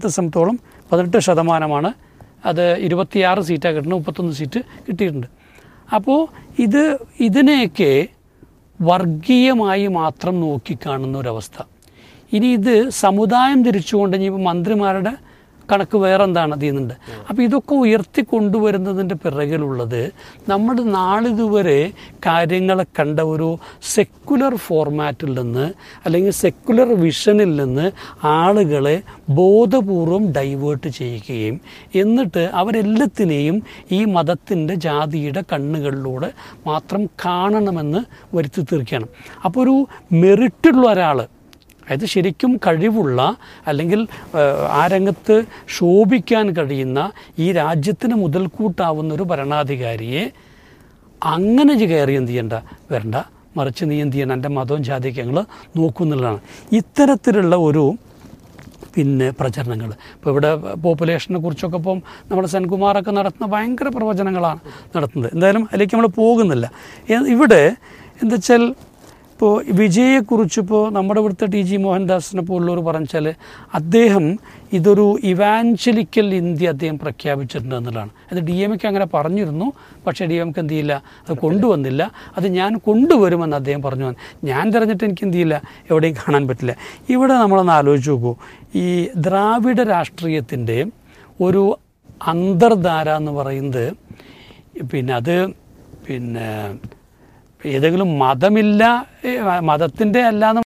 ഇപ്പോഴത്തെ സംബന്ധിച്ചോളം പതിനെട്ട് ശതമാനമാണ് അത് ഇരുപത്തിയാറ് സീറ്റാണ് കിട്ടുന്നത് മുപ്പത്തൊന്ന് സീറ്റ് കിട്ടിയിട്ടുണ്ട് അപ്പോൾ ഇത് ഇതിനെയൊക്കെ വർഗീയമായി മാത്രം നോക്കിക്കാണുന്ന ഒരവസ്ഥ ഇനി ഇത് സമുദായം തിരിച്ചുകൊണ്ട് ഇനിയിപ്പോൾ മന്ത്രിമാരുടെ കണക്ക് വേറെ എന്താണ് ചെയ്യുന്നുണ്ട് അപ്പോൾ ഇതൊക്കെ ഉയർത്തി കൊണ്ടുവരുന്നതിൻ്റെ പിറകിലുള്ളത് നമ്മൾ നാളിതുവരെ കാര്യങ്ങളെ കണ്ട ഒരു സെക്കുലർ ഫോർമാറ്റിൽ നിന്ന് അല്ലെങ്കിൽ സെക്കുലർ വിഷനിൽ നിന്ന് ആളുകളെ ബോധപൂർവം ഡൈവേർട്ട് ചെയ്യുകയും എന്നിട്ട് അവരെല്ലാത്തിനെയും ഈ മതത്തിൻ്റെ ജാതിയുടെ കണ്ണുകളിലൂടെ മാത്രം കാണണമെന്ന് വരുത്തി തീർക്കുകയാണ് അപ്പോൾ ഒരു മെറിറ്റുള്ള ഒരാൾ അതായത് ശരിക്കും കഴിവുള്ള അല്ലെങ്കിൽ ഏഹ്, ആ രംഗത്ത് ശോഭിക്കാൻ കഴിയുന്ന ഈ രാജ്യത്തിന് മുതൽക്കൂട്ടാവുന്ന ഒരു ഭരണാധികാരിയെ അങ്ങനെ ഇജ്ജ് കയറി എന്ത് ചെയ്യണ്ട വരണ്ട മറിച്ച് നീ എന്ത് ചെയ്യണം എൻ്റെ മതവും ജാതിയൊക്കെ ഞങ്ങൾ നോക്കുന്നുള്ളതാണ് ഇത്തരത്തിലുള്ള ഒരു പിന്നെ പ്രചരണങ്ങൾ ഇപ്പോൾ ഇവിടെ പോപ്പുലേഷനെ കുറിച്ചൊക്കെ ഇപ്പം നമ്മുടെ സെൻകുമാറൊക്കെ നടത്തുന്ന ഭയങ്കര പ്രവചനങ്ങളാണ് നടത്തുന്നത് എന്തായാലും അതിലേക്ക് നമ്മൾ പോകുന്നില്ല എ- ഇവിടെ എന്താ വെച്ചാൽ ഇപ്പോൾ വിജയെക്കുറിച്ച് ഇപ്പോൾ നമ്മുടെ ഇവിടുത്തെ ടി ജി മോഹൻദാസിനെ പോലുള്ളവർ പറഞ്ഞാൽ അദ്ദേഹം ഇതൊരു ഇവാഞ്ചലിക്കൽ ഇന്ത്യ അദ്ദേഹം പ്രഖ്യാപിച്ചിട്ടുണ്ട് എന്നുള്ളതാണ് അത് ഡി എം എക്ക് അങ്ങനെ പറഞ്ഞിരുന്നു പക്ഷേ ഡി എം കെ എന്ത് ചെയ്യില്ല അത് കൊണ്ടുവന്നില്ല അത് ഞാൻ കൊണ്ടുവരുമെന്ന് അദ്ദേഹം പറഞ്ഞു ഞാൻ തിരഞ്ഞിട്ട് എനിക്ക് എന്ത് ചെയ്യില്ല എവിടെയും കാണാൻ പറ്റില്ല ഇവിടെ നമ്മളൊന്ന് ആലോചിച്ച് നോക്കൂ ഈ ദ്രാവിഡ രാഷ്ട്രീയത്തിൻ്റെ ഒരു അന്തർധാര എന്ന് പറയുന്നത് പിന്നെ അത് പിന്നെ ഏതെങ്കിലും മതമില്ല ഏ, മതത്തിൻ്റെ അല്ല എന്ന്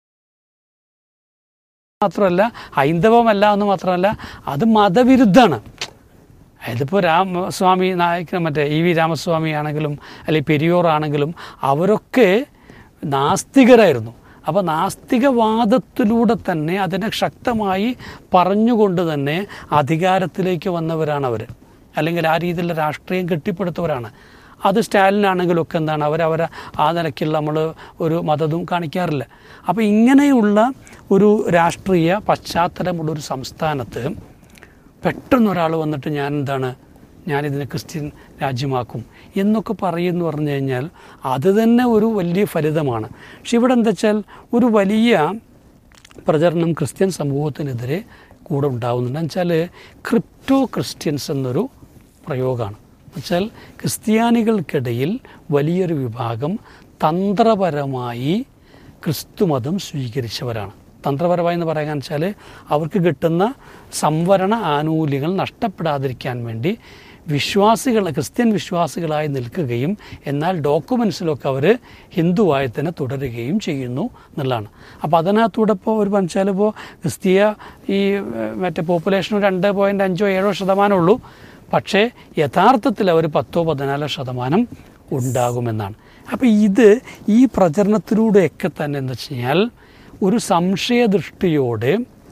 മാത്രമല്ല ഹൈന്ദവമല്ല എന്ന് മാത്രമല്ല അത് മതവിരുദ്ധമാണ് അതിപ്പോൾ രാമസ്വാമി നായകൻ മറ്റേ ഇ വി രാമസ്വാമി ആണെങ്കിലും അല്ലെങ്കിൽ പെരിയോർ ആണെങ്കിലും അവരൊക്കെ നാസ്തികരായിരുന്നു അപ്പോൾ നാസ്തികവാദത്തിലൂടെ തന്നെ അതിനെ ശക്തമായി പറഞ്ഞുകൊണ്ട് തന്നെ അധികാരത്തിലേക്ക് വന്നവരാണ് അവർ അല്ലെങ്കിൽ ആ രീതിയിലുള്ള രാഷ്ട്രീയം കെട്ടിപ്പടുത്തവരാണ് അത് സ്റ്റാലിനാണെങ്കിലും ഒക്കെ എന്താണ് അവരവരെ ആ നിലയ്ക്കുള്ള നമ്മൾ ഒരു മതതും കാണിക്കാറില്ല അപ്പോൾ ഇങ്ങനെയുള്ള ഒരു രാഷ്ട്രീയ പശ്ചാത്തലമുള്ള ഒരു സംസ്ഥാനത്ത് പെട്ടെന്ന് ഒരാൾ വന്നിട്ട് ഞാൻ എന്താണ് ഞാനിതിനെ ക്രിസ്ത്യൻ രാജ്യമാക്കും എന്നൊക്കെ പറയുമെന്ന് പറഞ്ഞു കഴിഞ്ഞാൽ അത് തന്നെ ഒരു വലിയ ഫലിതമാണ് പക്ഷെ ഇവിടെ എന്താ വെച്ചാൽ ഒരു വലിയ പ്രചരണം ക്രിസ്ത്യൻ സമൂഹത്തിനെതിരെ കൂടെ ഉണ്ടാവുന്നുണ്ട് വെച്ചാൽ ക്രിപ്റ്റോ ക്രിസ്ത്യൻസ് എന്നൊരു പ്രയോഗമാണ് വെച്ചാൽ ക്രിസ്ത്യാനികൾക്കിടയിൽ വലിയൊരു വിഭാഗം തന്ത്രപരമായി ക്രിസ്തുമതം സ്വീകരിച്ചവരാണ് തന്ത്രപരമായി എന്ന് പറയാൻ വെച്ചാൽ അവർക്ക് കിട്ടുന്ന സംവരണ ആനുകൂല്യങ്ങൾ നഷ്ടപ്പെടാതിരിക്കാൻ വേണ്ടി വിശ്വാസികൾ ക്രിസ്ത്യൻ വിശ്വാസികളായി നിൽക്കുകയും എന്നാൽ ഡോക്യുമെൻസിലൊക്കെ അവർ ഹിന്ദുവായി തന്നെ തുടരുകയും ചെയ്യുന്നു എന്നുള്ളതാണ് അപ്പോൾ അതിനകത്തൂടെ ഇപ്പോൾ ഒരു പറഞ്ഞാൽ ഇപ്പോൾ ക്രിസ്തീയ ഈ ഏഹ്, മറ്റേ പോപ്പുലേഷൻ രണ്ട് പോയിൻറ്റ് അഞ്ചോ ഏഴോ ശതമാനമേ ഉള്ളൂ പക്ഷേ യഥാർത്ഥത്തിൽ അവർ പത്തോ പതിനാലോ ശതമാനം ഉണ്ടാകുമെന്നാണ് അപ്പോൾ ഇത് ഈ പ്രചരണത്തിലൂടെയൊക്കെ തന്നെ എന്ന് വെച്ച് കഴിഞ്ഞാൽ ഒരു സംശയദൃഷ്ടിയോടെ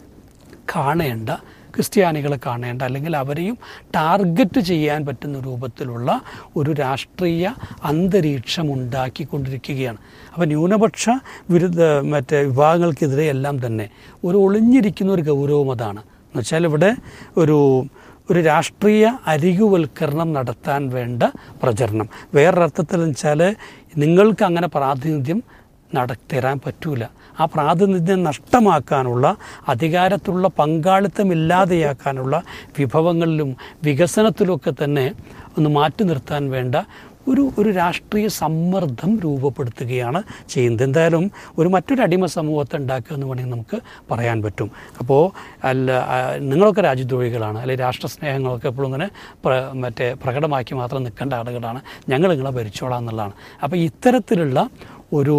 കാണേണ്ട ക്രിസ്ത്യാനികളെ കാണേണ്ട അല്ലെങ്കിൽ അവരെയും ടാർഗറ്റ് ചെയ്യാൻ പറ്റുന്ന രൂപത്തിലുള്ള ഒരു രാഷ്ട്രീയ അന്തരീക്ഷം ഉണ്ടാക്കിക്കൊണ്ടിരിക്കുകയാണ് അപ്പോൾ ന്യൂനപക്ഷ വിരുദ്ധ മറ്റേ വിഭാഗങ്ങൾക്കെതിരെ എല്ലാം തന്നെ ഒരു ഒളിഞ്ഞിരിക്കുന്ന ഒരു ഗൗരവം അതാണ് എന്നുവെച്ചാൽ ഇവിടെ ഒരു ഒരു രാഷ്ട്രീയ അരികുവൽക്കരണം നടത്താൻ വേണ്ട പ്രചരണം വേറൊരർത്ഥത്തിൽ വെച്ചാൽ നിങ്ങൾക്ക് അങ്ങനെ പ്രാതിനിധ്യം നടത്തരാൻ പറ്റൂല ആ പ്രാതിനിധ്യം നഷ്ടമാക്കാനുള്ള അധികാരത്തിലുള്ള പങ്കാളിത്തമില്ലാതെയാക്കാനുള്ള വിഭവങ്ങളിലും വികസനത്തിലുമൊക്കെ തന്നെ ഒന്ന് മാറ്റി നിർത്താൻ വേണ്ട ഒരു ഒരു രാഷ്ട്രീയ സമ്മർദ്ദം രൂപപ്പെടുത്തുകയാണ് ചെയ്യുന്നത് എന്തായാലും ഒരു മറ്റൊരു അടിമ സമൂഹത്തെ ഉണ്ടാക്കുക എന്ന് വേണമെങ്കിൽ നമുക്ക് പറയാൻ പറ്റും അപ്പോൾ അല്ല ആ, നിങ്ങളൊക്കെ രാജ്യദ്രോഹികളാണ് അല്ലെങ്കിൽ രാഷ്ട്രസ്നേഹങ്ങളൊക്കെ എപ്പോഴും ഇങ്ങനെ പ്ര മറ്റേ പ്രകടമാക്കി മാത്രം നിൽക്കേണ്ട ആളുകളാണ് ഞങ്ങൾ നിങ്ങളെ ഭരിച്ചോളാം എന്നുള്ളതാണ് അപ്പോൾ ഇത്തരത്തിലുള്ള ഒരു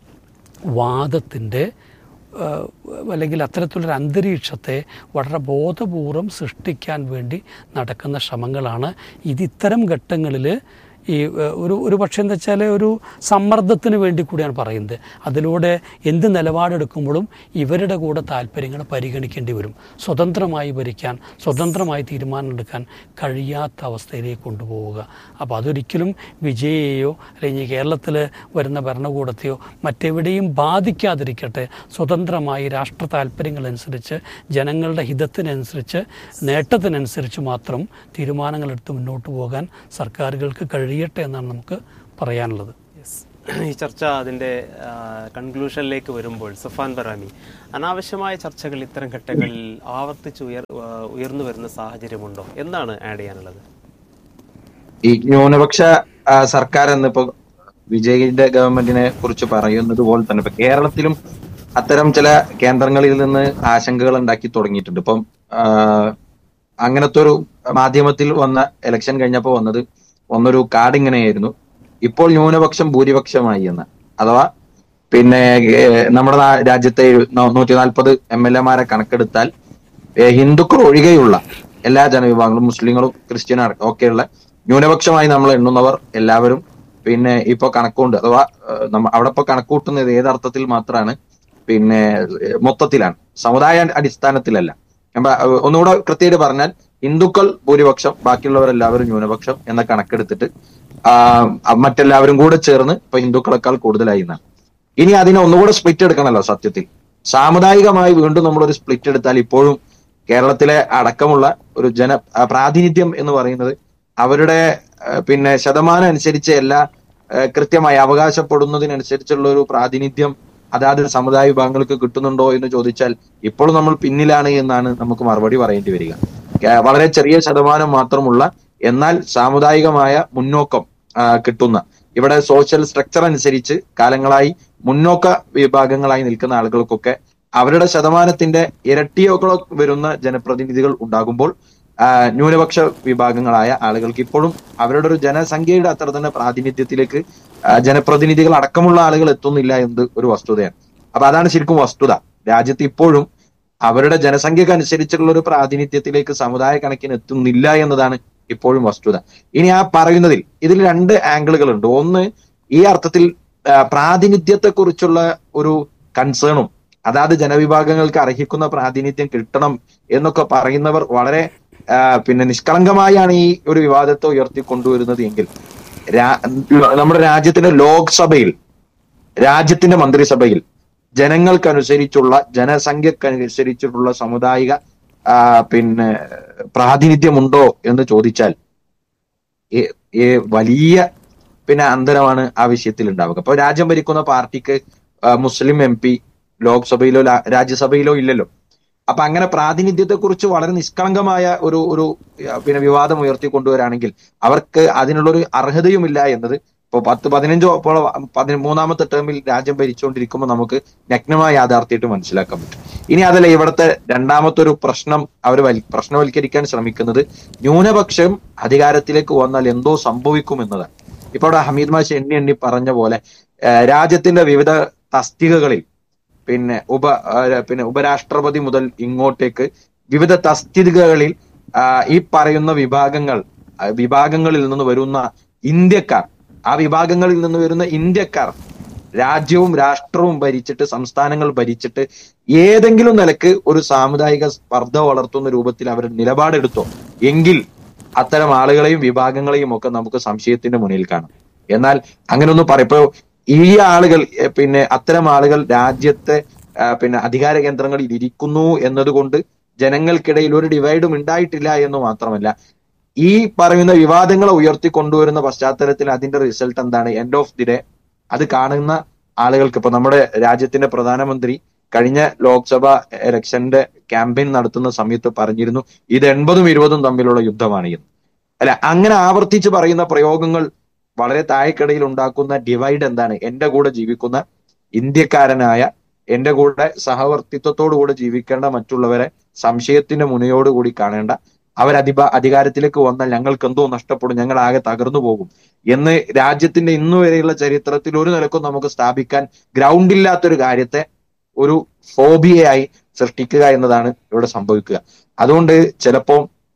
വാദത്തിൻ്റെ ഏഹ്, അല്ലെങ്കിൽ അത്തരത്തിലൊരു അന്തരീക്ഷത്തെ വളരെ ബോധപൂർവം സൃഷ്ടിക്കാൻ വേണ്ടി നടക്കുന്ന ശ്രമങ്ങളാണ് ഇത് ഇത്തരം ഘട്ടങ്ങളിൽ ഈ ഏഹ്, ഒരു ഒരു പക്ഷേ എന്താ വെച്ചാൽ ഒരു സമ്മർദ്ദത്തിന് വേണ്ടി കൂടിയാണ് പറയുന്നത് അതിലൂടെ എന്ത് നിലപാടെടുക്കുമ്പോഴും ഇവരുടെ കൂടെ താല്പര്യങ്ങൾ പരിഗണിക്കേണ്ടി വരും സ്വതന്ത്രമായി ഭരിക്കാൻ സ്വതന്ത്രമായി തീരുമാനമെടുക്കാൻ കഴിയാത്ത അവസ്ഥയിലേക്ക് കൊണ്ടുപോവുക അപ്പോൾ അതൊരിക്കലും വിജയെയോ അല്ലെങ്കിൽ കേരളത്തിൽ വരുന്ന ഭരണകൂടത്തെയോ മറ്റെവിടെയും ബാധിക്കാതിരിക്കട്ടെ സ്വതന്ത്രമായി രാഷ്ട്ര താല്പര്യങ്ങളനുസരിച്ച് ജനങ്ങളുടെ ഹിതത്തിനനുസരിച്ച് നേട്ടത്തിനനുസരിച്ച് മാത്രം തീരുമാനങ്ങളെടുത്ത് മുന്നോട്ട് പോകാൻ സർക്കാരുകൾക്ക് കഴിയട്ടെ എന്നാണ് നമുക്ക് പറയാനുള്ളത് ഈ ചർച്ച അതിൻ്റെ കൺക്ലൂഷനിലേക്ക് വരുമ്പോൾ സഫാൻ ബറാമി അനാവശ്യമായ ചർച്ചകൾ ഇത്തരം ഘട്ടങ്ങളിൽ ആവർത്തിച്ച് ഉയർ ആ, ഉയർന്നു വരുന്ന സാഹചര്യമുണ്ടോ എന്താണ് ആഡ് ചെയ്യാനുള്ളത് ഈ ന്യൂനപക്ഷ ആ, സർക്കാർ എന്നിപ്പോ വിജയിന്റെ ഗവൺമെന്റിനെ കുറിച്ച് പറയുന്നത് പോലെ തന്നെ ഇപ്പൊ കേരളത്തിലും അത്തരം ചില കേന്ദ്രങ്ങളിൽ നിന്ന് ആശങ്കകൾ ഉണ്ടാക്കി തുടങ്ങിയിട്ടുണ്ട് ഇപ്പം ആ, അങ്ങനത്തെ ഒരു മാധ്യമത്തിൽ വന്ന ഇലക്ഷൻ കഴിഞ്ഞപ്പോൾ വന്നത് വന്നൊരു കാർഡ് ഇങ്ങനെയായിരുന്നു ഇപ്പോൾ ന്യൂനപക്ഷം ഭൂരിപക്ഷമായി എന്ന് അഥവാ പിന്നെ ഏഹ്, നമ്മുടെ നാ- രാജ്യത്തെ നൂറ്റി നാൽപ്പത് എം എൽ എമാരെ കണക്കെടുത്താൽ ഏഹ്, ഹിന്ദുക്കൾ ഒഴികെയുള്ള എല്ലാ ജനവിഭാഗങ്ങളും മുസ്ലിങ്ങളും ക്രിസ്ത്യനും അടക്കം ഒക്കെയുള്ള ന്യൂനപക്ഷമായി നമ്മൾ എണ്ണുന്നവർ എല്ലാവരും പിന്നെ ഇപ്പൊ കണക്കുണ്ട് അഥവാ ഏഹ്, നമ്മ അവിടെ ഇപ്പൊ കണക്കൂട്ടുന്നത് ഏതർത്ഥത്തിൽ മാത്രമാണ് പിന്നെ ഏഹ്, മൊത്തത്തിലാണ് സമുദായ അടിസ്ഥാനത്തിലല്ല ഞാൻ പ- ഏഹ്, ഒന്നുകൂടെ കൃത്യമായിട്ട് പറഞ്ഞാൽ ഹിന്ദുക്കൾ ഭൂരിപക്ഷം ബാക്കിയുള്ളവരെല്ലാവരും ന്യൂനപക്ഷം എന്ന കണക്കെടുത്തിട്ട് ആ, മറ്റെല്ലാവരും കൂടെ ചേർന്ന് ഇപ്പൊ ഹിന്ദുക്കളെക്കാൾ കൂടുതലായി എന്നാണ് ഇനി അതിനെ ഒന്നുകൂടെ സ്പ്ലിറ്റ് എടുക്കണമല്ലോ സത്യത്തിൽ സാമുദായികമായി വീണ്ടും നമ്മളൊരു സ്പ്ലിറ്റ് എടുത്താൽ ഇപ്പോഴും കേരളത്തിലെ അടക്കമുള്ള ഒരു ജന ആ, പ്രാതിനിധ്യം എന്ന് പറയുന്നത് അവരുടെ ആ, പിന്നെ ശതമാനം അനുസരിച്ച് എല്ലാ ആ, കൃത്യമായി അവകാശപ്പെടുന്നതിനനുസരിച്ചുള്ള ഒരു പ്രാതിനിധ്യം അതാത് സമുദായ വിഭാഗങ്ങൾക്ക് കിട്ടുന്നുണ്ടോ എന്ന് ചോദിച്ചാൽ ഇപ്പോഴും നമ്മൾ പിന്നിലാണ് എന്നാണ് നമുക്ക് മറുപടി പറയേണ്ടി വരിക കേ- വളരെ ചെറിയ ശതമാനം മാത്രമുള്ള എന്നാൽ സാമുദായികമായ മുന്നോക്കം ആ, കിട്ടുന്ന ഇവിടെ സോഷ്യൽ സ്ട്രക്ചർ അനുസരിച്ച് കാലങ്ങളായി മുന്നോക്ക വിഭാഗങ്ങളായി നിൽക്കുന്ന ആളുകൾക്കൊക്കെ അവരുടെ ശതമാനത്തിന്റെ ഇരട്ടിയോക്കളോ വരുന്ന ജനപ്രതിനിധികൾ ഉണ്ടാകുമ്പോൾ ആ, ന്യൂനപക്ഷ വിഭാഗങ്ങളായ ആളുകൾക്ക് ഇപ്പോഴും അവരുടെ ഒരു ജനസംഖ്യയുടെ അത്ര തന്നെ പ്രാതിനിധ്യത്തിലേക്ക് ആ, ജനപ്രതിനിധികൾ അടക്കമുള്ള ആളുകൾ എത്തുന്നില്ല എന്നത് ഒരു വസ്തുതയാണ് അപ്പൊ അതാണ് ശരിക്കും വസ്തുത രാജ്യത്ത് ഇപ്പോഴും അവരുടെ ജനസംഖ്യക്ക് അനുസരിച്ചുള്ള ഒരു പ്രാതിനിധ്യത്തിലേക്ക് സമുദായ കണക്കിന് എത്തുന്നില്ല എന്നതാണ് ഇപ്പോഴും വസ്തുത ഇനി ആ പറയുന്നതിൽ ഇതിൽ രണ്ട് ആംഗിളുകൾ ഉണ്ട് ഒന്ന് ഈ അർത്ഥത്തിൽ ആ, പ്രാതിനിധ്യത്തെക്കുറിച്ചുള്ള ഒരു കൺസേണും അതാത് ജനവിഭാഗങ്ങൾക്ക് അർഹിക്കുന്ന പ്രാതിനിധ്യം കിട്ടണം എന്നൊക്കെ പറയുന്നവർ വളരെ ആ, പിന്നെ നിഷ്കളങ്കമായാണ് ഈ ഒരു വിവാദത്തെ ഉയർത്തി കൊണ്ടുവരുന്നത് എങ്കിൽ രാ- നമ്മുടെ രാജ്യത്തിന്റെ ലോക്സഭയിൽ രാജ്യത്തിന്റെ മന്ത്രിസഭയിൽ ജനങ്ങൾക്കനുസരിച്ചുള്ള ജനസംഖ്യക്കനുസരിച്ചിട്ടുള്ള സാമുദായിക ആ, പിന്നെ പ്രാതിനിധ്യമുണ്ടോ എന്ന് ചോദിച്ചാൽ ഏ- ഏ- വലിയ പിന്നെ അന്തരമാണ് ആ വിഷയത്തിൽ ഉണ്ടാവുക അപ്പൊ രാജ്യം ഭരിക്കുന്ന പാർട്ടിക്ക് ആ, മുസ്ലിം എം പി ലോക്സഭയിലോ ലാ- രാജ്യസഭയിലോ ഇല്ലല്ലോ അപ്പൊ അങ്ങനെ പ്രാതിനിധ്യത്തെ കുറിച്ച് വളരെ നിഷ്കളങ്കമായ ഒരു ഒരു ആ, പിന്നെ വിവാദം ഉയർത്തിക്കൊണ്ടുവരാണെങ്കിൽ അവർക്ക് അതിനുള്ളൊരു അർഹതയുമില്ല എന്നത് ഇപ്പൊ പത്ത് പതിനഞ്ചോ ഇപ്പോൾ പതിന മൂന്നാമത്തെ ടേമിൽ രാജ്യം ഭരിച്ചുകൊണ്ടിരിക്കുമ്പോൾ നമുക്ക് നഗ്നമായ യാഥാർത്ഥ്യമായിട്ട് മനസ്സിലാക്കാൻ പറ്റും ഇനി അതല്ല ഇവിടുത്തെ രണ്ടാമത്തെ ഒരു പ്രശ്നം അവർ പ്രശ്നവൽക്കരിക്കാൻ ശ്രമിക്കുന്നത് ന്യൂനപക്ഷം അധികാരത്തിലേക്ക് വന്നാൽ എന്തോ സംഭവിക്കും എന്നതാണ് ഇപ്പൊ അവിടെ ഹമീദ് മാഷ് എണ്ണി എണ്ണി പറഞ്ഞ പോലെ ഏഹ് രാജ്യത്തിന്റെ വിവിധ തസ്തികകളിൽ പിന്നെ ഉപ ആ, പിന്നെ ഉപരാഷ്ട്രപതി മുതൽ ഇങ്ങോട്ടേക്ക് വിവിധ തസ്തികകളിൽ ആ, ഈ പറയുന്ന വിഭാഗങ്ങൾ ആ, വിഭാഗങ്ങളിൽ നിന്ന് വരുന്ന ഇന്ത്യക്കാർ ആ വിഭാഗങ്ങളിൽ നിന്ന് വരുന്ന ഇന്ത്യക്കാർ രാജ്യവും രാഷ്ട്രവും ഭരിച്ചിട്ട് സംസ്ഥാനങ്ങൾ ഭരിച്ചിട്ട് ഏതെങ്കിലും നിലക്ക് ഒരു സാമുദായിക സ്പർദ്ധ വളർത്തുന്ന രൂപത്തിൽ അവർ നിലപാടെടുത്തോ എങ്കിൽ അത്തരം ആളുകളെയും വിഭാഗങ്ങളെയും ഒക്കെ നമുക്ക് സംശയത്തിന്റെ മുന്നിൽ കാണാം എന്നാൽ അങ്ങനെ ഒന്നും പറയപ്പോ ഈ ആളുകൾ എ, പിന്നെ അത്തരം ആളുകൾ രാജ്യത്തെ ആ, പിന്നെ അധികാര കേന്ദ്രങ്ങളിൽ ഇരിക്കുന്നു എന്നതുകൊണ്ട് ജനങ്ങൾക്കിടയിൽ ഒരു ഡിവൈഡും ഉണ്ടായിട്ടില്ല എന്ന് മാത്രമല്ല ഈ പറയുന്ന വിവാദങ്ങളെ ഉയർത്തി കൊണ്ടുവരുന്ന പശ്ചാത്തലത്തിൽ അതിന്റെ റിസൾട്ട് എന്താണ് എൻഡ് ഓഫ് ദി ഡേ അത് കാണുന്ന ആളുകൾക്ക് ഇപ്പൊ നമ്മുടെ രാജ്യത്തിന്റെ പ്രധാനമന്ത്രി കഴിഞ്ഞ ലോക്സഭ ഇലക്ഷന്റെ ക്യാമ്പയിൻ നടത്തുന്ന സമയത്ത് പറഞ്ഞിരുന്നു ഇത് എൺപതും ഇരുപതും തമ്മിലുള്ള യുദ്ധമാണ് എന്ന് അല്ല അങ്ങനെ ആവർത്തിച്ച് പറയുന്ന പ്രയോഗങ്ങൾ വളരെ താഴെക്കിടയിൽ ഉണ്ടാക്കുന്ന ഡിവൈഡ് എന്താണ് എന്റെ കൂടെ ജീവിക്കുന്ന ഇന്ത്യക്കാരനായ എന്റെ കൂടെ സഹവർത്തിത്വത്തോടു കൂടെ ജീവിക്കേണ്ട മറ്റുള്ളവരെ സംശയത്തിന്റെ മുനയോടുകൂടി കാണേണ്ട അവർ അധിപ അധികാരത്തിലേക്ക് വന്നാൽ ഞങ്ങൾക്ക് എന്തോ നഷ്ടപ്പെടും ഞങ്ങൾ ആകെ തകർന്നു പോകും എന്ന് രാജ്യത്തിന്റെ ഇന്നു വരെയുള്ള ചരിത്രത്തിൽ ഒരു നിലക്കും നമുക്ക് സ്ഥാപിക്കാൻ ഗ്രൗണ്ട് ഇല്ലാത്തൊരു കാര്യത്തെ ഒരു ഫോബിയയായി സൃഷ്ടിക്കുക എന്നതാണ് ഇവിടെ സംഭവിക്കുക അതുകൊണ്ട് ചിലപ്പോ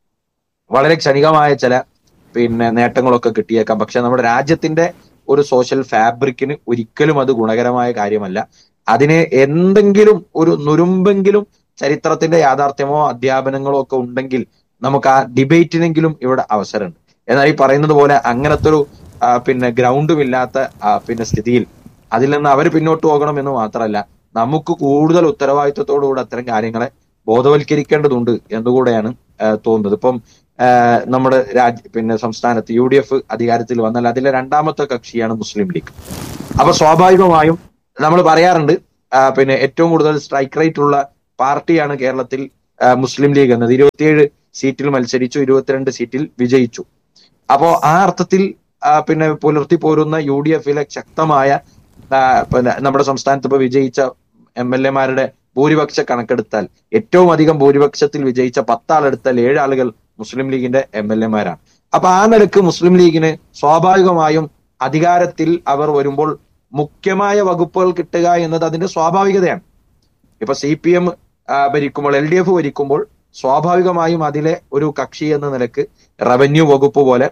വളരെ ക്ഷണികമായ ചില പിന്നെ നേട്ടങ്ങളൊക്കെ കിട്ടിയേക്കാം പക്ഷെ നമ്മുടെ രാജ്യത്തിന്റെ ഒരു സോഷ്യൽ ഫാബ്രിക്കിന് ഒരിക്കലും അത് ഗുണകരമായ കാര്യമല്ല അതിന് എന്തെങ്കിലും ഒരു നുരുമ്പെങ്കിലും ചരിത്രത്തിന്റെ യാഥാർത്ഥ്യമോ അധ്യാപനങ്ങളോ ഒക്കെ ഉണ്ടെങ്കിൽ നമുക്ക് ആ ഡിബേറ്റിനെങ്കിലും ഇവിടെ അവസരമുണ്ട് എന്നാൽ ഈ പറയുന്നത് പോലെ അങ്ങനത്തെ ഒരു ആ, പിന്നെ ഗ്രൗണ്ടും ഇല്ലാത്ത ആ, പിന്നെ സ്ഥിതിയിൽ അതിൽ നിന്ന് അവർ പിന്നോട്ട് പോകണം എന്ന് മാത്രമല്ല നമുക്ക് കൂടുതൽ ഉത്തരവാദിത്വത്തോടുകൂടി അത്തരം കാര്യങ്ങളെ ബോധവൽക്കരിക്കേണ്ടതുണ്ട് എന്നുകൂടെയാണ് ആ, തോന്നുന്നത് ഇപ്പം ആഹ് നമ്മുടെ രാജ്യ പിന്നെ സംസ്ഥാനത്ത് യു ഡി എഫ് അധികാരത്തിൽ വന്നാൽ അതിലെ രണ്ടാമത്തെ കക്ഷിയാണ് മുസ്ലിം ലീഗ് അപ്പൊ സ്വാഭാവികമായും നമ്മൾ പറയാറുണ്ട് ആഹ് പിന്നെ ഏറ്റവും കൂടുതൽ സ്ട്രൈക്ക് റേറ്റ് ഉള്ള പാർട്ടിയാണ് കേരളത്തിൽ ആഹ് മുസ്ലിം ലീഗ് എന്നത് ഇരുപത്തിയേഴ് സീറ്റിൽ മത്സരിച്ചു ഇരുപത്തിരണ്ട് സീറ്റിൽ വിജയിച്ചു അപ്പോ ആ അർത്ഥത്തിൽ ആ, പിന്നെ പുലർത്തി പോരുന്ന യു ഡി എഫിലെ ശക്തമായ ആ, പിന്നെ നമ്മുടെ സംസ്ഥാനത്ത് ഇപ്പൊ വിജയിച്ച എം എൽ എമാരുടെ ഭൂരിപക്ഷ കണക്കെടുത്താൽ ഏറ്റവും അധികം ഭൂരിപക്ഷത്തിൽ വിജയിച്ച പത്താളെടുത്താൽ ഏഴ് ആളുകൾ മുസ്ലിം ലീഗിന്റെ എം എൽ എമാരാണ് അപ്പൊ ആ നിലക്ക് മുസ്ലിം ലീഗിന് സ്വാഭാവികമായും അധികാരത്തിൽ അവർ വരുമ്പോൾ മുഖ്യമായ വകുപ്പുകൾ കിട്ടുക എന്നത് അതിന്റെ സ്വാഭാവികതയാണ് ഇപ്പൊ സി പി എം ഭരിക്കുമ്പോൾ എൽ ഡി എഫ് ഭരിക്കുമ്പോൾ സ്വാഭാവികമായും അതിലെ ഒരു കക്ഷി എന്ന നിലക്ക് റവന്യൂ വകുപ്പ് പോലെ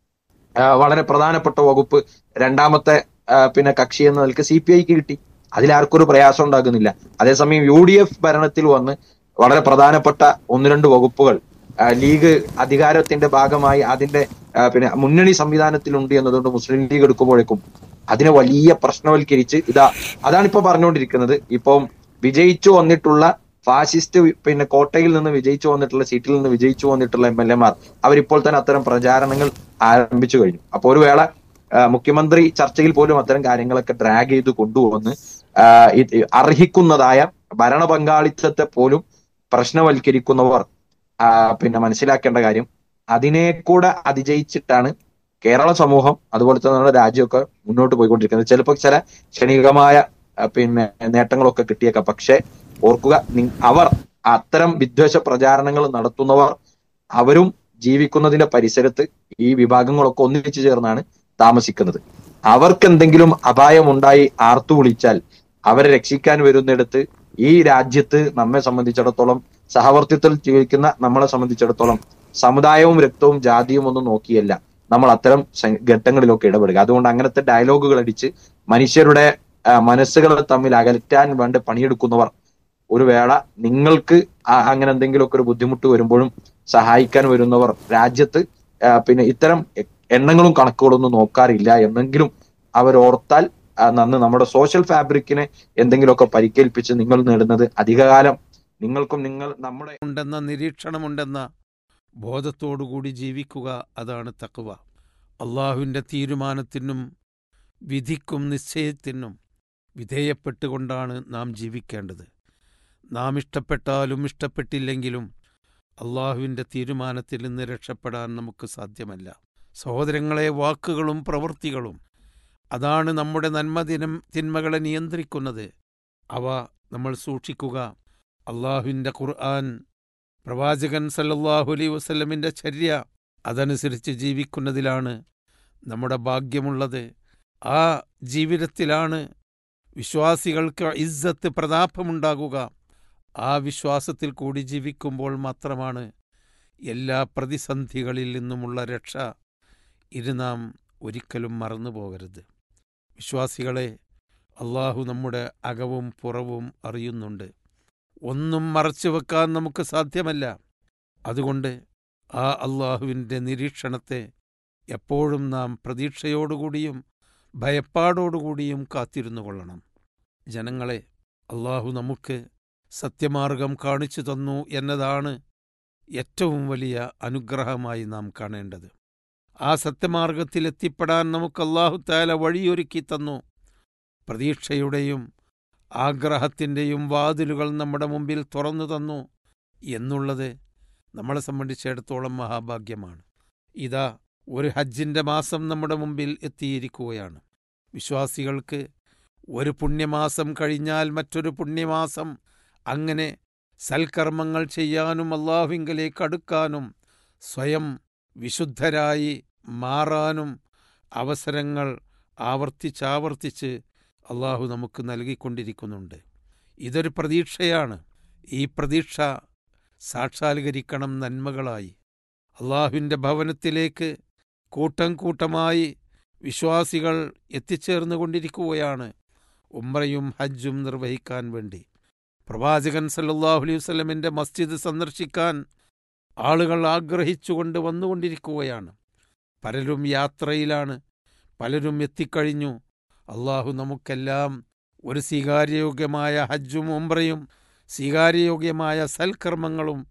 ആ, വളരെ പ്രധാനപ്പെട്ട വകുപ്പ് രണ്ടാമത്തെ ആ, പിന്നെ കക്ഷി എന്ന നിലക്ക് സി പി ഐക്ക് കിട്ടി അതിലാർക്കും ഒരു പ്രയാസം ഉണ്ടാകുന്നില്ല അതേസമയം യു ഡി എഫ് ഭരണത്തിൽ വന്ന് വളരെ പ്രധാനപ്പെട്ട ഒന്ന് രണ്ട് വകുപ്പുകൾ ആ, ലീഗ് അധികാരത്തിന്റെ ഭാഗമായി അതിന്റെ ആ, പിന്നെ മുന്നണി സംവിധാനത്തിലുണ്ട് എന്നതുകൊണ്ട് മുസ്ലിം ലീഗ് എടുക്കുമ്പോഴേക്കും അതിനെ വലിയ പ്രശ്നവൽക്കരിച്ച് ഇതാ അതാണ് ഇപ്പൊ പറഞ്ഞുകൊണ്ടിരിക്കുന്നത് ഇപ്പം വിജയിച്ചു വന്നിട്ടുള്ള ഫാസിസ്റ്റ് വി- പിന്നെ കോട്ടയിൽ നിന്ന് വിജയിച്ചു വന്നിട്ടുള്ള സീറ്റിൽ നിന്ന് വിജയിച്ചു വന്നിട്ടുള്ള എം എൽ എമാർ അവരിപ്പോൾ തന്നെ അത്തരം പ്രചാരണങ്ങൾ ആരംഭിച്ചു കഴിഞ്ഞു അപ്പൊ ഒരു വേള ആ, മുഖ്യമന്ത്രി ചർച്ചയിൽ പോലും അത്തരം കാര്യങ്ങളൊക്കെ ഡ്രാഗ് ചെയ്ത് കൊണ്ടുവന്ന് ആ, ഇത് അർഹിക്കുന്നതായ ഭരണ പങ്കാളിത്തത്തെ പോലും പ്രശ്നവൽക്കരിക്കുന്നവർ ആ, പിന്നെ മനസ്സിലാക്കേണ്ട കാര്യം അതിനെ കൂടെ അതിജയിച്ചിട്ടാണ് കേരള സമൂഹം അതുപോലെ തന്നെ നമ്മുടെ രാജ്യമൊക്കെ മുന്നോട്ട് പോയിക്കൊണ്ടിരിക്കുന്നത് ചിലപ്പോൾ ചില ക്ഷണികമായ ആ, പിന്നെ നേട്ടങ്ങളൊക്കെ കിട്ടിയേക്കാം പക്ഷെ ഓർക്കുക നി- അവർ അത്തരം വിദ്വേഷ പ്രചാരണങ്ങൾ നടത്തുന്നവർ അവരും ജീവിക്കുന്നതിന്റെ പരിസരത്ത് ഈ വിഭാഗങ്ങളൊക്കെ ഒന്നിച്ചു ചേർന്നാണ് താമസിക്കുന്നത് അവർക്ക് എന്തെങ്കിലും അപായമുണ്ടായി ആർത്തു വിളിച്ചാൽ അവരെ രക്ഷിക്കാൻ വരുന്നിടത്ത് ഈ രാജ്യത്ത് നമ്മെ സംബന്ധിച്ചിടത്തോളം സഹവർത്തിത്വത്തിൽ ജീവിക്കുന്ന നമ്മളെ സംബന്ധിച്ചിടത്തോളം സമുദായവും രക്തവും ജാതിയും ഒന്നും നോക്കിയല്ല നമ്മൾ അത്തരം സ- ഘട്ടങ്ങളിലൊക്കെ ഇടപെടുക അതുകൊണ്ട് അങ്ങനത്തെ ഡയലോഗുകൾ അടിച്ച് മനുഷ്യരുടെ ആ, മനസ്സുകളെ തമ്മിൽ അകറ്റാൻ വേണ്ടി പണിയെടുക്കുന്നവർ ഒരു വേള നിങ്ങൾക്ക് ആ- അങ്ങനെ എന്തെങ്കിലുമൊക്കെ ഒരു ബുദ്ധിമുട്ട് വരുമ്പോഴും സഹായിക്കാൻ വരുന്നവർ രാജ്യത്ത് ആ, പിന്നെ ഇത്തരം എ- എണ്ണങ്ങളും കണക്കുകളൊന്നും നോക്കാറില്ല എന്നെങ്കിലും അവർ ഓർത്താൽ ആ, നന്ന് നമ്മുടെ സോഷ്യൽ ഫാബ്രിക്കിനെ എന്തെങ്കിലുമൊക്കെ പരിക്കേൽപ്പിച്ച് നിങ്ങൾ നേടുന്നത് അധികകാലം നിങ്ങൾക്കും നിങ്ങൾ നമ്മുടെ ഉണ്ടെന്ന നിരീക്ഷണമുണ്ടെന്ന ബോധത്തോടുകൂടി ജീവിക്കുക അതാണ് തക്കുവ അള്ളാഹുവിൻ്റെ തീരുമാനത്തിനും വിധിക്കും നിശ്ചയത്തിനും വിധേയപ്പെട്ടുകൊണ്ടാണ് നാം ജീവിക്കേണ്ടത് നാം ഇഷ്ടപ്പെട്ടാലും ഇഷ്ടപ്പെട്ടില്ലെങ്കിലും അള്ളാഹുവിൻ്റെ തീരുമാനത്തിൽ നിന്ന് രക്ഷപ്പെടാൻ നമുക്ക് സാധ്യമല്ല സഹോദരങ്ങളെ വാക്കുകളും പ്രവൃത്തികളും അതാണ് നമ്മുടെ നന്മദിനം തിന്മകളെ നിയന്ത്രിക്കുന്നത് അവ നമ്മൾ സൂക്ഷിക്കുക അള്ളാഹുവിൻ്റെ ഖുർആൻ പ്രവാചകൻ സല്ലല്ലാഹു അലൈ വസല്ലമിൻ്റെ ചര്യ അതനുസരിച്ച് ജീവിക്കുന്നതിലാണ് നമ്മുടെ ഭാഗ്യമുള്ളത് ആ ജീവിതത്തിലാണ് വിശ്വാസികൾക്ക് ഇസ്സത്ത് പ്രതാപമുണ്ടാകുക ആ വിശ്വാസത്തിൽ കൂടി ജീവിക്കുമ്പോൾ മാത്രമാണ് എല്ലാ പ്രതിസന്ധികളിൽ നിന്നുമുള്ള രക്ഷ ഇത് നാം ഒരിക്കലും മറന്നു പോകരുത് വിശ്വാസികളെ അള്ളാഹു നമ്മുടെ അകവും പുറവും അറിയുന്നുണ്ട് ഒന്നും മറച്ചു വെക്കാൻ നമുക്ക് സാധ്യമല്ല അതുകൊണ്ട് ആ അള്ളാഹുവിൻ്റെ നിരീക്ഷണത്തെ എപ്പോഴും നാം പ്രതീക്ഷയോടുകൂടിയും ഭയപ്പാടോടുകൂടിയും കാത്തിരുന്നു കൊള്ളണം ജനങ്ങളെ അള്ളാഹു നമുക്ക് സത്യമാർഗം കാണിച്ചു തന്നു എന്നതാണ് ഏറ്റവും വലിയ അനുഗ്രഹമായി നാം കാണേണ്ടത് ആ സത്യമാർഗത്തിലെത്തിപ്പെടാൻ നമുക്ക് അള്ളാഹു താല വഴിയൊരുക്കി തന്നു പ്രതീക്ഷയുടെയും ആഗ്രഹത്തിൻ്റെയും വാതിലുകൾ നമ്മുടെ മുമ്പിൽ തുറന്നു തന്നു എന്നുള്ളത് നമ്മളെ സംബന്ധിച്ചിടത്തോളം മഹാഭാഗ്യമാണ് ഇതാ ഒരു ഹജ്ജിൻ്റെ മാസം നമ്മുടെ മുമ്പിൽ എത്തിയിരിക്കുകയാണ് വിശ്വാസികൾക്ക് ഒരു പുണ്യമാസം കഴിഞ്ഞാൽ മറ്റൊരു പുണ്യമാസം അങ്ങനെ സൽക്കർമ്മങ്ങൾ ചെയ്യാനും അള്ളാഹുവിങ്കലേക്ക് അടുക്കാനും സ്വയം വിശുദ്ധരായി മാറാനും അവസരങ്ങൾ ആവർത്തിച്ചാവർത്തിച്ച് അള്ളാഹു നമുക്ക് നൽകിക്കൊണ്ടിരിക്കുന്നുണ്ട് ഇതൊരു പ്രതീക്ഷയാണ് ഈ പ്രതീക്ഷ സാക്ഷാത്കരിക്കണം നന്മകളായി അള്ളാഹുവിൻ്റെ ഭവനത്തിലേക്ക് കൂട്ടം കൂട്ടമായി വിശ്വാസികൾ എത്തിച്ചേർന്നുകൊണ്ടിരിക്കുകയാണ് ഉംറയും ഹജ്ജും നിർവഹിക്കാൻ വേണ്ടി പ്രവാചകൻ സല്ലല്ലാഹു അലൈഹി വസല്ലമിൻ്റെ മസ്ജിദ് സന്ദർശിക്കാൻ ആളുകൾ ആഗ്രഹിച്ചുകൊണ്ട് വന്നുകൊണ്ടിരിക്കുകയാണ് പലരും യാത്രയിലാണ് പലരും എത്തിക്കഴിഞ്ഞു അള്ളാഹു നമുക്കെല്ലാം ഒരു സ്വീകാര്യയോഗ്യമായ ഹജ്ജും ഉംറയും സ്വീകാര്യയോഗ്യമായ സൽക്കർമ്മങ്ങളും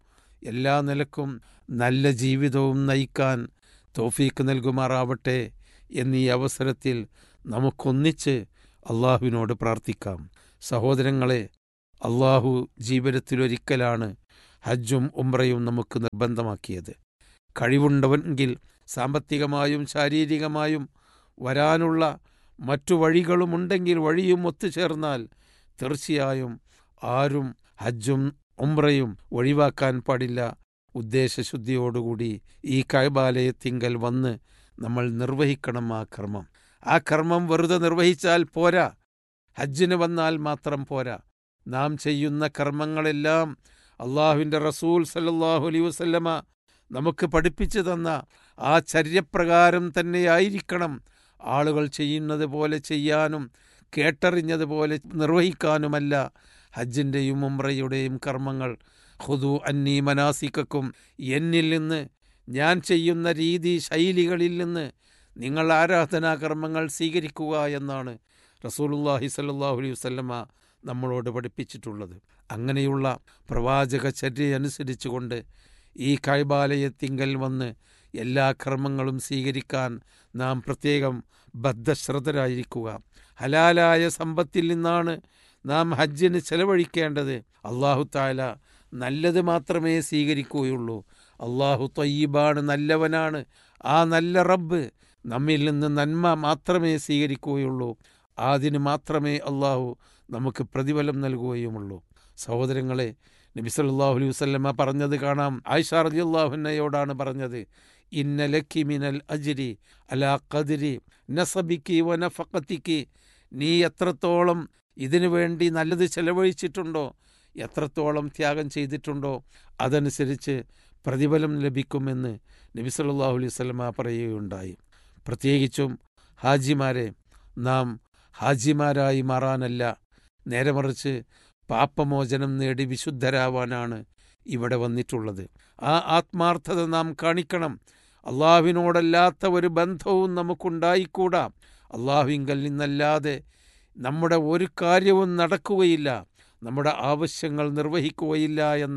എല്ലാ നിലക്കും നല്ല ജീവിതവും നയിക്കാൻ തോഫീക്ക് നൽകുമാറാവട്ടെ എന്നീ അവസരത്തിൽ നമുക്കൊന്നിച്ച് അള്ളാഹുവിനോട് പ്രാർത്ഥിക്കാം സഹോദരങ്ങളെ അള്ളാഹു ജീവിതത്തിലൊരിക്കലാണ് ഹജ്ജും ഉംറയും നമുക്ക് നിർബന്ധമാക്കിയത് കഴിവുണ്ടവെങ്കിൽ സാമ്പത്തികമായും ശാരീരികമായും വരാനുള്ള മറ്റു വഴികളുമുണ്ടെങ്കിൽ വഴിയും ഒത്തുചേർന്നാൽ തീർച്ചയായും ആരും ഹജ്ജും ഉംറയും ഒഴിവാക്കാൻ പാടില്ല ഉദ്ദേശശുദ്ധിയോടുകൂടി ഈ കൈബാലയത്തിങ്കൽ വന്ന് നമ്മൾ നിർവഹിക്കണം ആ കർമ്മം ആ കർമ്മം വെറുതെ നിർവഹിച്ചാൽ പോരാ ഹജ്ജിന് വന്നാൽ മാത്രം പോരാ നാം ചെയ്യുന്ന കർമ്മങ്ങളെല്ലാം അള്ളാഹുവിൻ്റെ റസൂൽ സല്ലല്ലാഹു അലൈഹി വസല്ലമ നമുക്ക് പഠിപ്പിച്ചു തന്ന ആ ചര്യപ്രകാരം തന്നെയായിരിക്കണം ആളുകൾ ചെയ്യുന്നത് പോലെ ചെയ്യാനും കേട്ടറിഞ്ഞതുപോലെ നിർവഹിക്കാനുമല്ല ഹജ്ജിൻ്റെയും ഉംറയുടെയും കർമ്മങ്ങൾ ഹുദു അന്നീ മനാസിക്കും എന്നിൽ നിന്ന് ഞാൻ ചെയ്യുന്ന രീതി ശൈലികളിൽ നിന്ന് നിങ്ങൾ ആരാധനാ കർമ്മങ്ങൾ സ്വീകരിക്കുക എന്നാണ് റസൂലുല്ലാഹി സല്ലാഹു അലൈഹി വസല്ലമ നമ്മളോട് പഠിപ്പിച്ചിട്ടുള്ളത് അങ്ങനെയുള്ള പ്രവാചക ചര്യ അനുസരിച്ചുകൊണ്ട് ഈ കൈബാലയത്തിങ്കൽ വന്ന് എല്ലാ കർമ്മങ്ങളും സ്വീകരിക്കാൻ നാം പ്രത്യേകം ബദ്ധശ്രദ്ധരായിരിക്കുക ഹലാലായ സമ്പത്തിൽ നിന്നാണ് നാം ഹജ്ജിന് ചെലവഴിക്കേണ്ടത് അള്ളാഹു താല നല്ലത് മാത്രമേ സ്വീകരിക്കുകയുള്ളൂ അള്ളാഹു തൊയ്യബാണ് നല്ലവനാണ് ആ നല്ല റബ്ബ് നമ്മിൽ നിന്ന് നന്മ മാത്രമേ സ്വീകരിക്കുകയുള്ളൂ അതിന് മാത്രമേ അള്ളാഹു നമുക്ക് പ്രതിഫലം നൽകുകയുമുള്ളൂ സഹോദരങ്ങളെ നബി സല്ലല്ലാഹു അലൈഹി വസല്ലമ പറഞ്ഞത് കാണാം ആയിഷ റളിയല്ലാഹുന്നയോടാണ് പറഞ്ഞത് ഇന്ന ലക്കി മിനൽ അജ്രി അലാ ഖദ്രി നസബിക്കി വനഫഖത്തിക്ക് നീ എത്രത്തോളം ഇതിനു വേണ്ടി നല്ലത് ചെലവഴിച്ചിട്ടുണ്ടോ എത്രത്തോളം ത്യാഗം ചെയ്തിട്ടുണ്ടോ അതനുസരിച്ച് പ്രതിഫലം ലഭിക്കുമെന്ന് നബി സല്ലല്ലാഹു അലൈഹി വസല്ലമ പറയുകയുണ്ടായി പ്രത്യേകിച്ചും ഹാജിമാരെ നാം ഹാജിമാരായി മാറാനല്ല നേരെ മറിച്ച് പാപമോചനം നേടി വിശുദ്ധരാവാനാണ് ഇവിടെ വന്നിട്ടുള്ളത് ആ ആത്മാർത്ഥത നാം കാണിക്കണം അള്ളാഹുവിനോടല്ലാത്ത ഒരു ബന്ധവും നമുക്കുണ്ടായിക്കൂടാ അള്ളാഹുവിങ്കൽ നിന്നല്ലാതെ നമ്മുടെ ഒരു കാര്യവും നടക്കുകയില്ല നമ്മുടെ ആവശ്യങ്ങൾ നിർവഹിക്കുകയില്ല എന്ന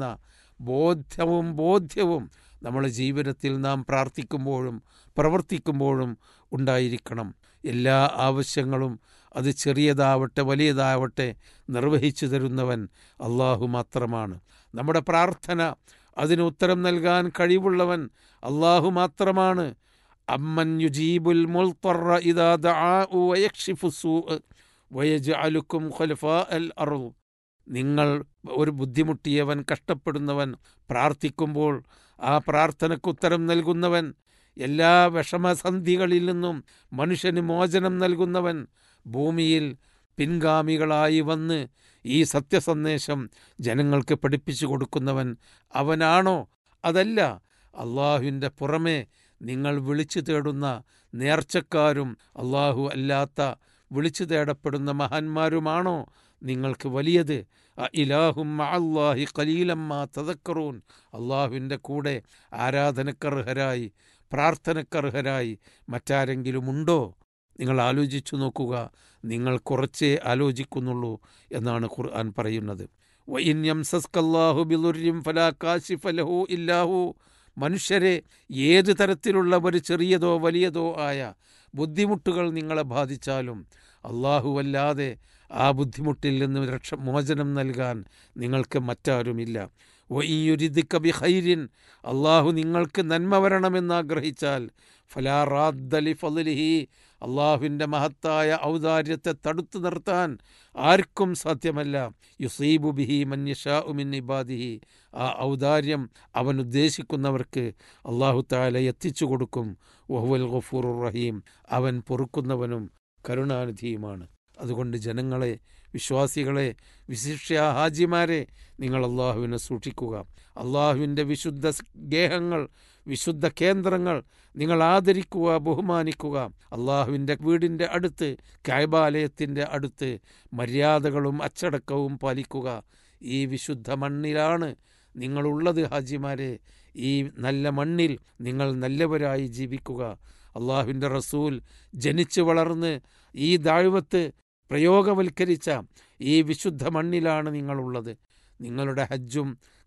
ബോധ്യവും ബോധ്യവും നമ്മുടെ ജീവിതത്തിൽ നാം പ്രാർത്ഥിക്കുമ്പോഴും പ്രവർത്തിക്കുമ്പോഴും ഉണ്ടായിരിക്കണം എല്ലാ ആവശ്യങ്ങളും അത് ചെറിയതാവട്ടെ വലിയതാവട്ടെ നിർവഹിച്ചു തരുന്നവൻ അള്ളാഹു മാത്രമാണ് നമ്മുടെ പ്രാർത്ഥന അതിന് ഉത്തരം നൽകാൻ കഴിവുള്ളവൻ അള്ളാഹു മാത്രമാണ് അമ്മൻ യുജീബുൽ മുൽത്തറ ഇദാ ദആഉ വയക്ഷിഫു സൂഅ വയജ്അലുക്കും ഖുലഫാ അൽ അർദ് നിങ്ങൾ ഒരു ബുദ്ധിമുട്ടിയവൻ കഷ്ടപ്പെടുന്നവൻ പ്രാർത്ഥിക്കുമ്പോൾ ആ പ്രാർത്ഥനയ്ക്ക് ഉത്തരം നൽകുന്നവൻ എല്ലാ വിഷമസന്ധികളിൽ നിന്നും മനുഷ്യന് മോചനം നൽകുന്നവൻ ഭൂമിയിൽ പിൻഗാമികളായി വന്ന് ഈ സത്യസന്ദേശം ജനങ്ങൾക്ക് പഠിപ്പിച്ചു കൊടുക്കുന്നവൻ അവനാണോ അതല്ല അള്ളാഹുവിൻ്റെ പുറമെ നിങ്ങൾ വിളിച്ചു തേടുന്ന നേർച്ചക്കാരും അള്ളാഹു അല്ലാത്ത വിളിച്ചു തേടപ്പെടുന്ന മഹാന്മാരുമാണോ നിങ്ങൾക്ക് വലിയത് ഇലാഹും അള്ളാഹി കലീലമ്മ തതക്കറൂൻ അള്ളാഹുവിൻ്റെ കൂടെ ആരാധനക്കർഹരായി പ്രാർത്ഥനക്കർഹരായി മറ്റാരെങ്കിലും ഉണ്ടോ നിങ്ങൾ ആലോചിച്ചു നോക്കുക നിങ്ങൾ കുറച്ചേ ആലോചിക്കുന്നുള്ളൂ എന്നാണ് ഖുർആൻ പറയുന്നത് വൈന്യംസസ്കല്ലാഹു ബിലുര്യം ഫലാ കാശിഫ ലഹു ഇല്ലാഹു മനുഷ്യരെ ഏത് തരത്തിലുള്ള ഒരു ചെറിയതോ വലിയതോ ആയ ബുദ്ധിമുട്ടുകൾ നിങ്ങളെ ബാധിച്ചാലും അല്ലാഹുവല്ലാതെ ആ ബുദ്ധിമുട്ടിൽ നിന്ന് രക്ഷ മോചനം നൽകാൻ നിങ്ങൾക്ക് മറ്റാരുമില്ല വയ്യുരിദിക്കബി ഹൈരിൻ അള്ളാഹു നിങ്ങൾക്ക് നന്മ വരണമെന്ന് ആഗ്രഹിച്ചാൽ ഫലാ റാദ്ദലി ഫലിഹി അള്ളാഹുവിൻ്റെ മഹത്തായ ഔദാര്യത്തെ തടുത്തു നിർത്താൻ ആർക്കും സാധ്യമല്ല യുസീബു ബിഹി മന്യഷാ ഉമിൻ ഇബാദിഹി ആ ഔദാര്യം അവൻ ഉദ്ദേശിക്കുന്നവർക്ക് അള്ളാഹു താല എത്തിച്ചു കൊടുക്കും വഹുവൽ ഗഫൂർ റഹീം അവൻ പൊറുക്കുന്നവനും കരുണാനിധിയുമാണ് അതുകൊണ്ട് ജനങ്ങളെ വിശ്വാസികളെ വിശിഷ്യ ഹാജിമാരെ നിങ്ങൾ അള്ളാഹുവിനെ സൂക്ഷിക്കുക അള്ളാഹുവിൻ്റെ വിശുദ്ധ ഗേഹങ്ങൾ വിശുദ്ധ കേന്ദ്രങ്ങൾ നിങ്ങൾ ആദരിക്കുക ബഹുമാനിക്കുക അള്ളാഹുവിൻ്റെ വീടിൻ്റെ അടുത്ത് കായ്ബാലയത്തിൻ്റെ അടുത്ത് മര്യാദകളും അച്ചടക്കവും പാലിക്കുക ഈ വിശുദ്ധ മണ്ണിലാണ് നിങ്ങളുള്ളത് ഹാജിമാരെ ഈ നല്ല മണ്ണിൽ നിങ്ങൾ നല്ലവരായി ജീവിക്കുക അള്ളാഹുവിൻ്റെ റസൂൽ ജനിച്ചു വളർന്ന് ഈ ദാഴ്വത്ത് പ്രയോഗവൽക്കരിച്ച ഈ വിശുദ്ധ മണ്ണിലാണ് നിങ്ങളുള്ളത് നിങ്ങളുടെ ഹജ്ജും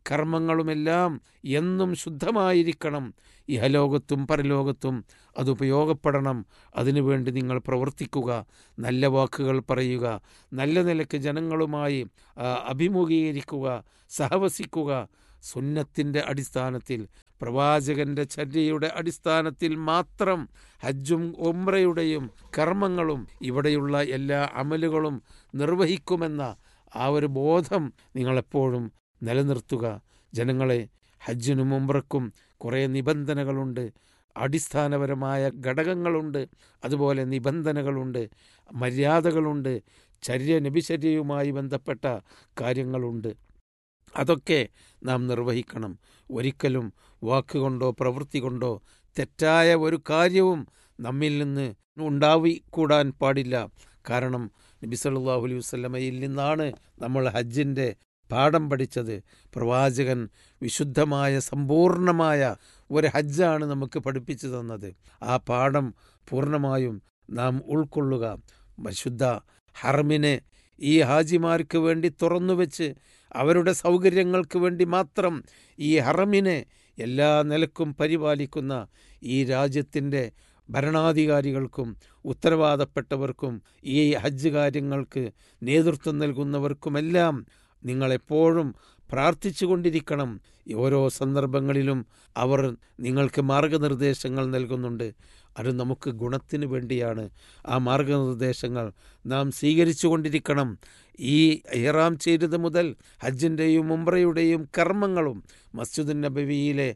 കർമ്മങ്ങളുമെല്ലാം എന്നും ശുദ്ധമായിരിക്കണം ഇഹലോകത്തും പരലോകത്തും അത് ഉപയോഗപ്പെടണം അതിനുവേണ്ടി നിങ്ങൾ പ്രവർത്തിക്കുക നല്ല വാക്കുകൾ പറയുക നല്ല നിലക്ക് ജനങ്ങളുമായി ആ, അഭിമുഖീകരിക്കുക സഹവസിക്കുക സുന്നത്തിൻ്റെ അടിസ്ഥാനത്തിൽ പ്രവാചകന്റെ ചര്യയുടെ അടിസ്ഥാനത്തിൽ മാത്രം ഹജ്ജും ഒമ്രയുടെയും കർമ്മങ്ങളും ഇവിടെയുള്ള എല്ലാ അമലുകളും നിർവഹിക്കുമെന്ന ആ ഒരു ബോധം നിങ്ങളെപ്പോഴും നിലനിർത്തുക ജനങ്ങളെ ഹജ്ജിനും ഉംറക്കും കുറേ നിബന്ധനകളുണ്ട് അടിസ്ഥാനപരമായ ഘടകങ്ങളുണ്ട് അതുപോലെ നിബന്ധനകളുണ്ട് മര്യാദകളുണ്ട് ചര്യ നബിചര്യയുമായി ബന്ധപ്പെട്ട കാര്യങ്ങളുണ്ട് അതൊക്കെ നാം നിർവഹിക്കണം ഒരിക്കലും വാക്കുകൊണ്ടോ പ്രവൃത്തി കൊണ്ടോ തെറ്റായ ഒരു കാര്യവും നമ്മിൽ നിന്ന് ഉണ്ടാവിക്കൂടാൻ പാടില്ല കാരണം നബി സല്ലല്ലാഹു അലൈഹി വസല്ലമയിൽ നിന്നാണ് നമ്മൾ ഹജ്ജിൻ്റെ പാഠം പഠിച്ചത് പ്രവാചകൻ വിശുദ്ധമായ സമ്പൂർണമായ ഒരു ഹജ്ജാണ് നമുക്ക് പഠിപ്പിച്ചു തന്നത് ആ പാഠം പൂർണ്ണമായും നാം ഉൾക്കൊള്ളുക പരിശുദ്ധ ഹറമിനെ ഈ ഹാജിമാർക്ക് വേണ്ടി തുറന്നുവെച്ച് അവരുടെ സൗകര്യങ്ങൾക്ക് വേണ്ടി മാത്രം ഈ ഹറമിനെ എല്ലാ നിലക്കും പരിപാലിക്കുന്ന ഈ രാജ്യത്തിൻ്റെ ഭരണാധികാരികൾക്കും ഉത്തരവാദപ്പെട്ടവർക്കും ഈ ഹജ്ജ് കാര്യങ്ങൾക്ക് നേതൃത്വം നൽകുന്നവർക്കുമെല്ലാം നിങ്ങളെപ്പോഴും പ്രാർത്ഥിച്ചു കൊണ്ടിരിക്കണം ഓരോ സന്ദർഭങ്ങളിലും അവർ നിങ്ങൾക്ക് മാർഗനിർദ്ദേശങ്ങൾ നൽകുന്നുണ്ട് അത് നമുക്ക് ഗുണത്തിന് വേണ്ടിയാണ് ആ മാർഗനിർദ്ദേശങ്ങൾ നാം സ്വീകരിച്ചു കൊണ്ടിരിക്കണം ഈ ഇഹ്റാം ചെയ്തത് മുതൽ ഹജ്ജിൻ്റെയും ഉംറയുടെയും കർമ്മങ്ങളും മസ്ജിദുൻ നബവിയിലെ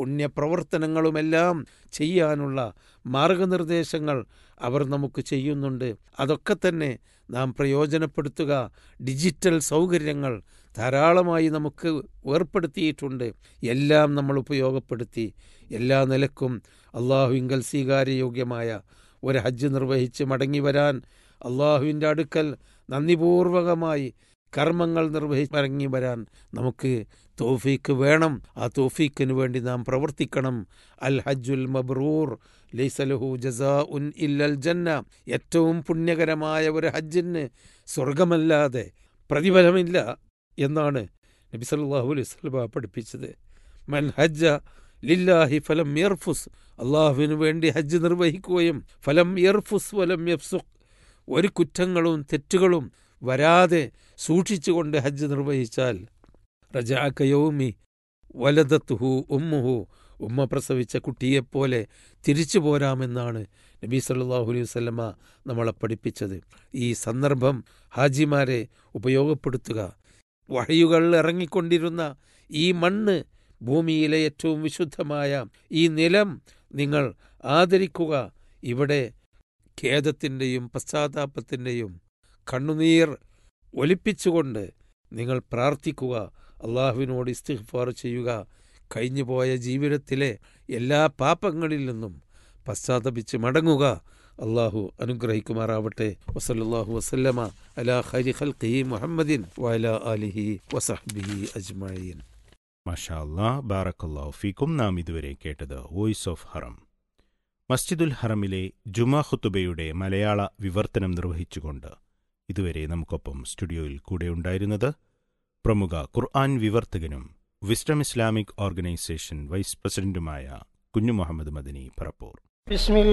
പുണ്യപ്രവർത്തനങ്ങളുമെല്ലാം ചെയ്യാനുള്ള മാർഗനിർദ്ദേശങ്ങൾ അവർ നമുക്ക് ചെയ്യുന്നുണ്ട് അതൊക്കെ തന്നെ നാം പ്രയോജനപ്പെടുത്തുക ഡിജിറ്റൽ സൗകര്യങ്ങൾ ധാരാളമായി നമുക്ക് ഏർപ്പെടുത്തിയിട്ടുണ്ട് എല്ലാം നമ്മൾ ഉപയോഗപ്പെടുത്തി എല്ലാ നിലക്കും അള്ളാഹുവിങ്കൽ സ്വീകാര്യയോഗ്യമായ ഒരു ഹജ്ജ് നിർവഹിച്ച് മടങ്ങി വരാൻ അള്ളാഹുവിൻ്റെ അടുക്കൽ നന്ദിപൂർവകമായി കർമ്മങ്ങൾ നിർവഹിച്ച് മടങ്ങി വരാൻ നമുക്ക് തോഫീക്ക് വേണം ആ തോഫീക്കിന് വേണ്ടി നാം പ്രവർത്തിക്കണം അൽ ഹജ്ജുൽ മബ്രൂർ ലൈസലഹു ജസാ ഉൻ ഇല്ലൽ ജന്ന ഏറ്റവും പുണ്യകരമായ ഒരു ഹജ്ജിന് സ്വർഗമല്ലാതെ പ്രതിഫലമില്ല എന്നാണ് നബി സല്ലല്ലാഹു അലൈഹി വസല്ലമ പഠിപ്പിച്ചത് മൻ ഹജ്ജ ലില്ലാഹി ഫലം യർഫുസ് അള്ളാഹുവിന് വേണ്ടി ഹജ്ജ് നിർവഹിക്കുകയും ഫലം യർഫുസ് വലം യഫ്സുഖ് ഒരു കുറ്റങ്ങളും തെറ്റുകളും വരാതെ സൂക്ഷിച്ചുകൊണ്ട് ഹജ്ജ് നിർവഹിച്ചാൽ റജാക്കയോമി വലതത്തുഹു ഉമ്മുഹു ഉമ്മ പ്രസവിച്ച കുട്ടിയെപ്പോലെ തിരിച്ചു പോരാമെന്നാണ് നബി സല്ലല്ലാഹു അലൈഹി വസല്ലമ നമ്മളെ പഠിപ്പിച്ചത് ഈ സന്ദർഭം ഹാജിമാരെ ഉപയോഗപ്പെടുത്തുക വഹയുകൾ ഇറങ്ങിക്കൊണ്ടിരുന്ന ഈ മണ്ണ് ഭൂമിയിലെ ഏറ്റവും വിശുദ്ധമായ ഈ നിലം നിങ്ങൾ ആദരിക്കുക ഇവിടെ ഖേദത്തിൻ്റെയും പശ്ചാത്താപത്തിൻ്റെയും കണ്ണുനീർ ഒലിപ്പിച്ചുകൊണ്ട് നിങ്ങൾ പ്രാർത്ഥിക്കുക അള്ളാഹുവിനോട് ഇസ്തിഗ്ഫാർ ചെയ്യുക കഴിഞ്ഞുപോയ ജീവിതത്തിലെ എല്ലാ പാപങ്ങളിൽ നിന്നും പശ്ചാത്തപിച്ച് മടങ്ങുക അള്ളാഹു അനുഗ്രഹിക്കുമാറാവട്ടെ വസല്ലാഹു വസല്ലമ അലാ ഖൈരി ഖൽഖിഹി മുഹമ്മദിൻ വഅലാ ആലിഹി വസഹ്ബിഹി അജ്മഈൻ മഷാ അല്ലാ ബാറക്കല്ലാഹു ഫീക്കും നാം ഇതുവരെ കേട്ടത് വോയിസ് ഓഫ് ഹറം മസ്ജിദുൽ ഹറമിലെ ജുമാ ഖുത്തുബയുടെ മലയാള വിവർത്തനം നിർവഹിച്ചുകൊണ്ട് ഇതുവരെ നമുക്കൊപ്പം സ്റ്റുഡിയോയിൽ കൂടെയുണ്ടായിരുന്നത് പ്രമുഖ ഖുർആൻ വിവർത്തകനും വിസ്ഡം ഇസ്ലാമിക് ഓർഗനൈസേഷൻ വൈസ് പ്രസിഡന്റുമായ കുഞ്ഞു മുഹമ്മദ് മദനി പറപ്പൂർ بسم الله